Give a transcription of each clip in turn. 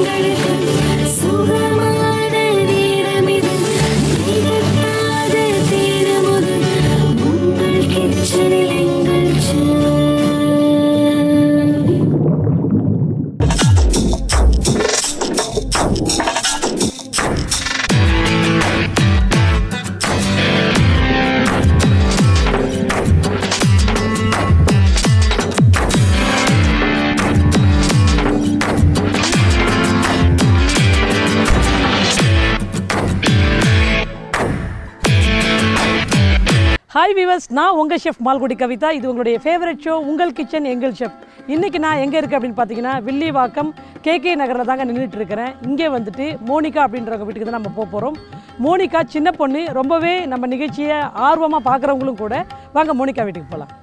எங்களுக்கு சுகமான நேரமிது திகட்டாத தீரமுது உங்கள் கிச்சனில் எங்கள் செல் ஹாய் விவர்ஸ் நான் உங்கள் ஷெஃப் மால்குடி கவிதா இது உங்களுடைய ஃபேவரட் ஷோ உங்கள் கிச்சன் எங்கள் ஷெஃப் இன்றைக்கி நான் எங்கே இருக்கேன் அப்படின்னு பார்த்தீங்கன்னா வில்லிவாக்கம் கேகே நகரில் தாங்க நின்றுட்டு இருக்கிறேன் இங்கே வந்துட்டு மோனிகா அப்படின்றவங்க வீட்டுக்கு தான் நம்ம போக போகிறோம் மோனிகா சின்ன பொண்ணு ரொம்பவே நம்ம நிகழ்ச்சியை ஆர்வமாக பார்க்குறவங்களும் கூட வாங்க மோனிகா வீட்டுக்கு போகலாம்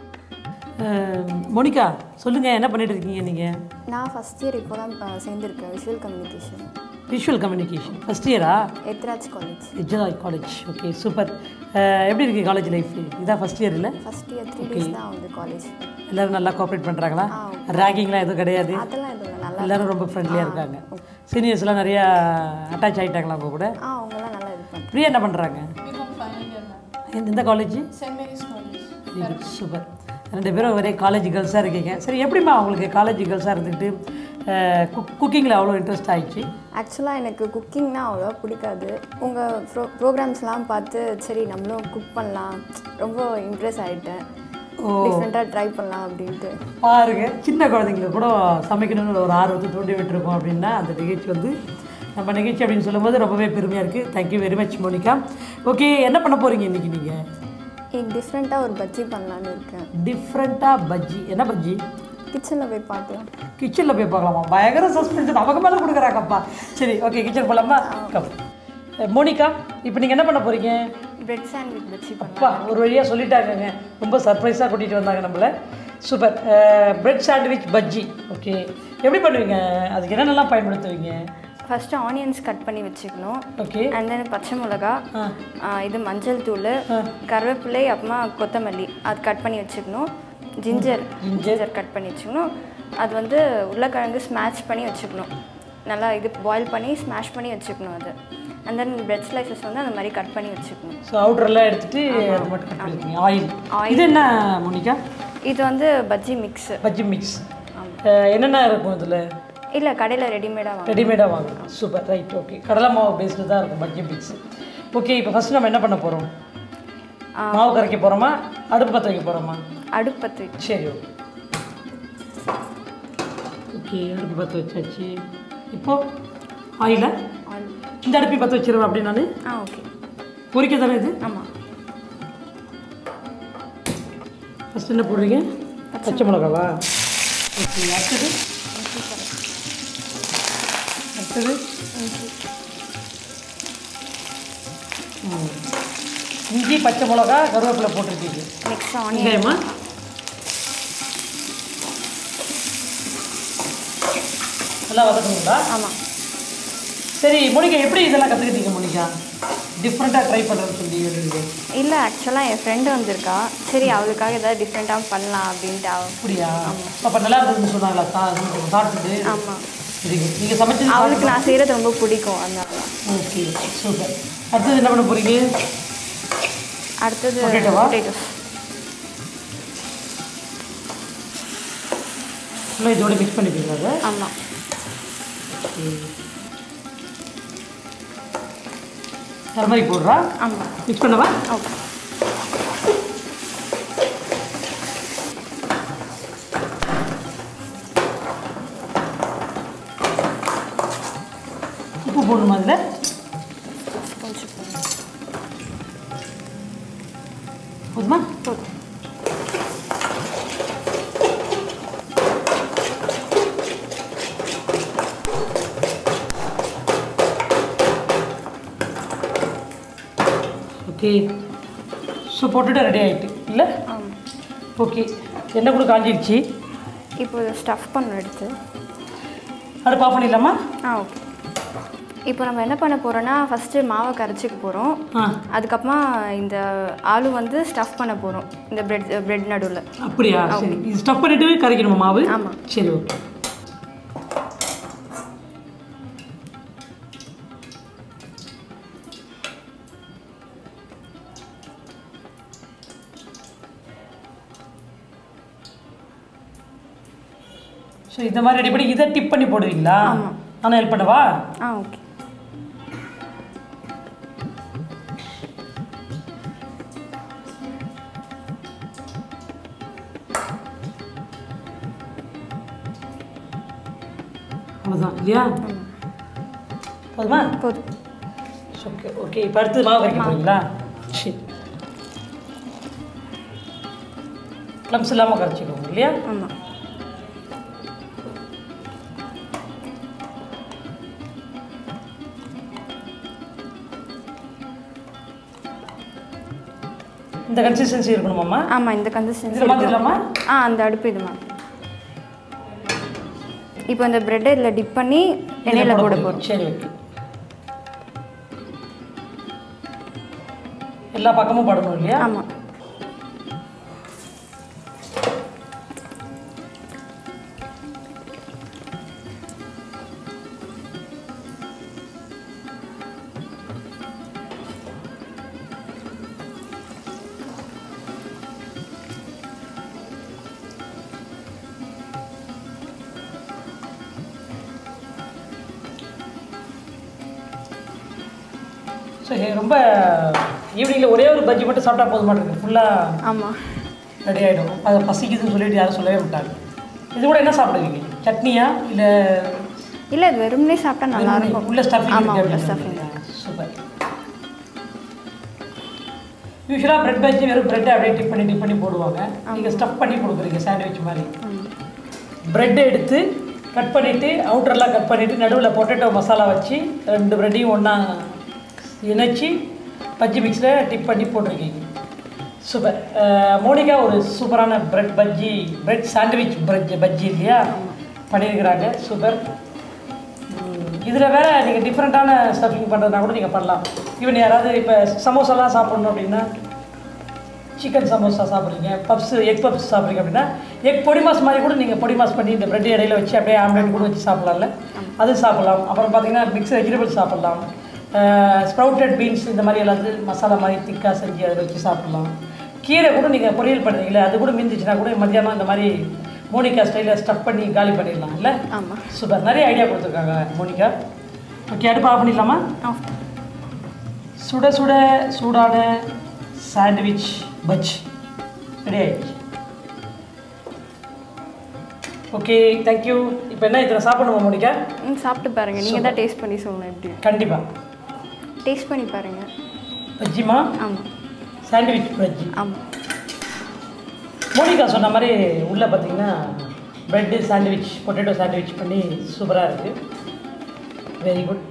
மோனிகா சொல்லுங்கள் என்ன பண்ணிட்டு இருக்கீங்க நீங்கள் நான் ஃபஸ்ட் இயர் இப்போ தான் சேர்ந்துருக்கேன் visual communication visual communication first இயரா Ethiraj college enjoy college okay super எப்படி இருக்குது காலேஜ் லைஃப் இதான் ஃபஸ்ட் இயர் இல்லை ஃபஸ்ட் இயர் த்ரீ டேஸ் தான் வந்து காலேஜ் எல்லாரும் நல்லா கோஆப்ரேட் பண்ணுறாங்களா ரேங்கிங்லாம் எதுவும் கிடையாது அதெல்லாம் எதுவும் இல்லை நல்லா எல்லாரும் ரொம்ப ஃப்ரெண்ட்லியாக இருக்காங்க சீனியர்ஸ்லாம் நிறையா அட்டாச் ஆகிட்டாங்களா அவங்க கூட ஆ அவங்கெல்லாம் நல்லா இது பண்ணுறேன் பிரியா என்ன பண்ணுறாங்க எந்த காலேஜ் சூப்பர் ரெண்டு பேரும் ஒரே காலேஜ் கேர்ள்ஸாக இருக்கீங்க சரி எப்படிம்மா உங்களுக்கு காலேஜ் கேர்ள்ஸாக இருந்துக்கிட்டு குக்கிங்கில் அவ்வளோ இன்ட்ரெஸ்ட் ஆயிடுச்சு ஆக்சுவலாக எனக்கு குக்கிங்னா அவ்வளோவா பிடிக்காது உங்கள் ப்ரோ ப்ரோக்ராம்ஸ்லாம் பார்த்து சரி நம்மளும் குக் பண்ணலாம் ரொம்ப இம்ப்ரெஸ் ஆகிட்டேன் டிஃப்ரெண்ட்டாக ட்ரை பண்ணலாம் அப்படின்ட்டு பாருங்க சின்ன குழந்தைங்களுக்கு கூட சமைக்கணும்னு ஒரு ஆர்வத்தை தூண்டி விட்டுருக்கோம் அப்படின்னா அந்த நிகழ்ச்சி வந்து நம்ம நிகழ்ச்சி அப்படின்னு சொல்லும்போது ரொம்பவே பெருமையாக இருக்குது thank you very much Monica okay என்ன பண்ண போகிறீங்க இன்றைக்கி நீங்கள் டிஃப்ரெண்ட்டாக ஒரு பஜ்ஜி பண்ணலான்னு இருக்கேன் டிஃப்ரெண்ட்டாக பஜ்ஜி என்ன பஜ்ஜி கிச்சனில் போய் பார்க்கலாம் கிச்சனில் போய் பார்க்கலாமா பயங்கர சஸ்பென்ஸ் அவங்க மேலே கொடுக்குறாங்கப்பா சரி ஓகே கிச்சன் போகலாமா கம் மோனிகா இப்போ நீங்கள் என்ன பண்ண போகிறீங்க பிரெட் சாண்ட்விச் பஜ்ஜி பண்ணலாம் அப்பா ஒரு வழியாக சொல்லிட்டாங்கங்க ரொம்ப சர்ப்ரைஸாக கூட்டிகிட்டு வந்தாங்க நம்மளை super bread sandwich bajji okay எப்படி பண்ணுவீங்க அதுக்கு என்னென்னலாம் பயன்படுத்துவீங்க ஃபஸ்ட்டு ஆனியன்ஸ் கட் பண்ணி வச்சுக்கணும் ஓகே அண்ட் தென் பச்சை மிளகா ஆ, இது மஞ்சள் தூள் கருவேப்பிலை அப்புறமா கொத்தமல்லி அது கட் பண்ணி வச்சுக்கணும் ஜிஞ்சர் ஜிஞ்சர் கட் பண்ணி வச்சுக்கணும் அது வந்து உருளைக்கிழங்கு ஸ்மாஷ் பண்ணி வச்சுக்கணும் நல்லா இது பாயில் பண்ணி ஸ்மாஷ் பண்ணி வச்சுக்கணும் அது அண்ட் தென் பிரெட் ஸ்லைசஸ் வந்து அந்த மாதிரி கட் பண்ணி வச்சுக்கணும் ஸோ அவுட்டரெல்லாம் எடுத்துட்டு அது மட்டும் கட் பண்ணிருக்கீங்க ஆயில் இது என்ன மோனிகா இது வந்து பஜ்ஜி மிக்ஸு பஜ்ஜி மிக்ஸ் என்னென்ன இருக்கும் இதில் இல்லை கடையில் ரெடிமேடாக வாங்க ரெடிமேடாக வாங்கலாம் சூப்பர் ரைட் ஓகே கடலை மாவு பேஸ்டு தான் இருக்கும் பஜ்ஜி மிக்ஸ் ஓகே இப்போ ஃபஸ்ட்டு நம்ம என்ன பண்ண போகிறோம் மாவு கரைக்க போகிறோமா அடுப்பு பற்ற வைக்க போகிறோமா அடுப்பு பற்றி வச்சு சரி ஓகே ஓகே அடுப்பு பற்ற வச்சாச்சு இப்போ ஆயில ஆயில் இந்த அடுப்பை பற்ற வச்சிருவேன் அப்படி நான் ஆ ஓகே பொரிக்க தானே இது ஆமாம் ஃபஸ்ட் என்ன போடுறீங்க பச்சை மிளகாவா ஓகே அடுத்தது அடுத்தது ம். இஞ்சி பச்சை மிளகா கருவேப்பிலை போட்டிருக்கீங்க நெக்ஸ்ட் ஆனியன் வெங்காயமா நல்லா வதக்கணுங்களா ஆமாம் சரி மோனிகா எப்படி இதெல்லாம் கற்றுக்கிட்டீங்க மோனிகா டிஃப்ரெண்ட்டாக ட்ரை பண்ணுறேன்னு சொல்லி எழுதுங்க இல்லை ஆக்சுவலாக என் ஃப்ரெண்டு வந்திருக்கா சரி அவளுக்காக ஏதாவது டிஃப்ரெண்ட்டாக பண்ணலாம் அப்படின்ட்டு அவ அப்படியா அப்போ நல்லா இருந்ததுன்னு சொன்னாங்களா சா சாப்பிட்டுட்டு ஆமாம் சரி நீங்கள் சமைச்சது அவளுக்கு நான் செய்கிறது ரொம்ப பிடிக்கும் அதனால ஓகே சூப்பர் அடுத்தது என்ன பண்ண போகிறீங்க அடுத்தது Potato வா? பொட்டேட்டோஸ் ஃபுல்லாக இதோட மிக்ஸ் பண்ணிப்பீங்களா அதை ஆமாம் மாதிரி போடுறா ஆமாம் மிக்ஸ் பண்ணவா ஓகே உப்பு போடணுமா அதில் கொஞ்சம் போதும். போதுமா போதும் ஓகே ஸோ போட்டுட்டு ரெடி ஆகிட்டு இல்லை ஆமாம் ஓகே எண்ணெய் கூட காஞ்சிடுச்சு இப்போ ஸ்டஃப் பண்ண எடுத்து அடுப்பு ஆஃப் பண்ணிடலாமா ஆ ஓகே இப்போ நம்ம என்ன பண்ண போகிறோன்னா ஃபஸ்ட்டு மாவை கரைச்சிக்க போகிறோம் ஆ அதுக்கப்புறமா இந்த ஆலு வந்து ஸ்டஃப் பண்ண போகிறோம் இந்த பிரெட் பிரெட் நடுவில் அப்படியா சரி இது ஸ்டஃப் பண்ணிட்டு கரைக்கணுமா மாவு ஆமாம். சரி ஓகே ஸோ இந்த மாதிரி ரெடி பண்ணி இதை டிப் பண்ணி போடுவீங்களா நான் ஹெல்ப் பண்ணவா ஆ ஓகே அவ்வளோதான் இல்லையா போதுமா போதும் ஓகே ஓகே இப்போ அடுத்து மாவு கரைக்க போகிறீங்களா சரி ப்ளம்ஸ் இல்லாமல் கரைச்சிக்கோங்க இல்லையா ஆமாம் இந்த கன்சிஸ்டன்சி இருக்கணுமாம்மா ஆமாம் இந்த கன்சிஸ்டன்சி இதில் மாற்றிடலாமா ஆ அந்த அடுப்பு இது மாதிரி இப்போ இந்த ப்ரெட்டை இதில் டிப் பண்ணி எண்ணெயில் போட போகிறோம் சரி ஓகே எல்லா பக்கமும் படணும் இல்லையா ஆமாம் ஸோ ரொம்ப ஈவினிங்கில் ஒரே ஒரு பஜ்ஜி மட்டும் சாப்பிட்டா போதும் மாட்டேங்குது ஃபுல்லாக ஆமாம் ரெடி ஆகிடும் அதை பசிக்குதுன்னு சொல்லிட்டு யாரும் சொல்லவே மாட்டாங்க இது கூட என்ன சாப்பிடுவீங்க சட்னியா இல்லை இல்லை இது வெறுமனே சாப்பிட்டா நல்லா இருக்கும் உள்ள ஸ்டஃபிங் ஆமாம் உள்ள ஸ்டஃபிங் சூப்பர் யூஸ்வலாக பிரெட் பஜ்ஜி வெறும் பிரெட்டை அப்படியே டிப் பண்ணி டிப் பண்ணி போடுவாங்க நீங்கள் ஸ்டஃப் பண்ணி கொடுக்குறீங்க சாண்ட்விச் மாதிரி பிரெட் எடுத்து கட் பண்ணிவிட்டு அவுட்டர்லாம் கட் பண்ணிவிட்டு நடுவில் பொட்டேட்டோ மசாலா வச்சு ரெண்டு பிரெட்டையும் ஒன்றா இணைச்சி பஜ்ஜி மிக்ஸில் டிப் பண்ணி போட்டிருக்கீங்க சூப்பர் மோனிகா ஒரு சூப்பரான bread bajji bread sandwich bread bajji இல்லையா பண்ணியிருக்கிறாங்க சூப்பர் இதில் வேற நீங்கள் டிஃப்ரெண்ட்டான ஸ்டஃபிங் பண்ணுறதுனா கூட நீங்கள் பண்ணலாம் ஈவன் யாராவது இப்போ சமோசாலாம் சாப்பிட்ணும் அப்படின்னா சிக்கன் சமோசா சாப்பிட்றீங்க பப்ஸ் எக் பப்ஸ் சாப்பிட்றீங்க அப்படின்னா எக் பொடி மாஸ் மாதிரி கூட நீங்கள் பொடி மாஸ் பண்ணி இந்த பிரெட் இடையில வச்சு அப்படியே ஆம்லேட் கூட வச்சு சாப்பிட்லாம்ல அது சாப்பிட்லாம் அப்புறம் பார்த்தீங்கன்னா மிக்ஸ் வெஜிடபிள் சாப்பிட்லாம் ஸ்ப்ரவுட்டட் பீன்ஸ் இந்த மாதிரி எல்லாத்தையும் மசாலா மாதிரி திக்காக செஞ்சு அதை வச்சு சாப்பிட்லாம் கீரை கூட நீங்கள் பொரியல் பண்ணுறீங்களே அது கூட மிஞ்சிச்சுன்னா கூட மத்தியானம் இந்த மாதிரி மோனிகா ஸ்டைலில் ஸ்டஃப் பண்ணி காலி பண்ணிடலாம் இல்லை ஆமாம் சூப்பர் நிறைய ஐடியா கொடுத்துருக்காங்க மோனிகா ஓகே அடுப்பு ஆஃப் பண்ணிடலாமா ஆஃப் சுட சுட சூடான சாண்ட்விச் பஜ் ரெடி ஆயிடுச்சு ஓகே தேங்க்யூ இப்போ என்ன இதில் சாப்பிடணுமா மோனிகா ம் சாப்பிட்டு பாருங்கள் நீங்கள் தான் டேஸ்ட் பண்ணி சொல்லணும் எப்படி கண்டிப்பாக டேஸ்ட் பண்ணி பாருங்கள் பஜ்ஜிமா ஆமாம் சாண்ட்விச் பஜ்ஜி ஆமாம் மோனிகா சொன்ன மாதிரி உள்ளே பார்த்தீங்கன்னா ப்ரெட்டு சாண்ட்விச் பொட்டேட்டோ சாண்ட்விச் பண்ணி சூப்பராக இருக்குது very good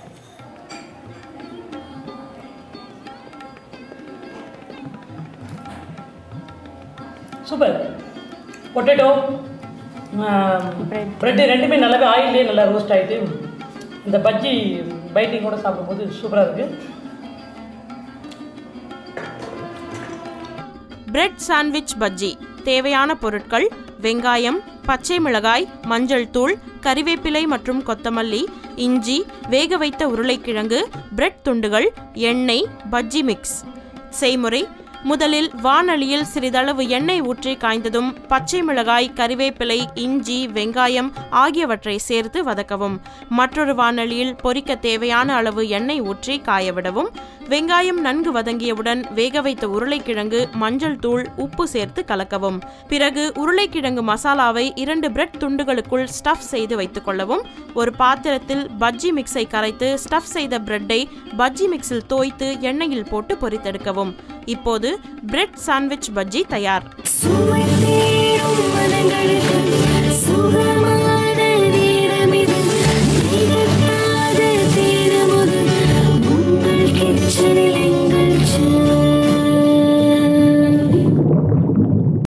super potato Bread. Bread ரெண்டுமே நல்லாவே ஆயிலே நல்லா ரோஸ்ட் ஆகிட்டு இந்த பஜ்ஜி பைட்டிங்கோட சாப்பிடும்போது சூப்பராக இருக்குது பிரெட் சாண்ட்விச் பஜ்ஜி தேவையான பொருட்கள் வெங்காயம் பச்சை மிளகாய் மஞ்சள் தூள் கறிவேப்பிலை மற்றும் கொத்தமல்லி இஞ்சி வேக வைத்த உருளைக்கிழங்கு பிரெட் துண்டுகள் எண்ணெய் பஜ்ஜி மிக்ஸ் செய்முறை முதலில் வாணலியில் சிறிதளவு எண்ணெய் ஊற்றி காய்ந்ததும் பச்சை மிளகாய் கறிவேப்பிலை இஞ்சி வெங்காயம் ஆகியவற்றை சேர்த்து வதக்கவும் மற்றொரு வாணலியில் பொரிக்க தேவையான அளவு எண்ணெய் ஊற்றி காயவிடவும் வெங்காயம் நன்கு வதங்கியவுடன் வேக வைத்த உருளைக்கிழங்கு மஞ்சள் தூள் உப்பு சேர்த்து கலக்கவும் பிறகு உருளைக்கிழங்கு மசாலாவை இரண்டு பிரெட் துண்டுகளுக்குள் ஸ்டஃப் செய்து வைத்துக் கொள்ளவும் ஒரு பாத்திரத்தில் பஜ்ஜி மிக்ஸை கரைத்து ஸ்டஃப் செய்த பிரெட்டை பஜ்ஜி மிக்ஸில் தோய்த்து எண்ணெயில் போட்டு பொரித்தெடுக்கவும் இப்போது பிரெட் சாண்ட்விச் பஜ்ஜி தயார் சுவை தேடி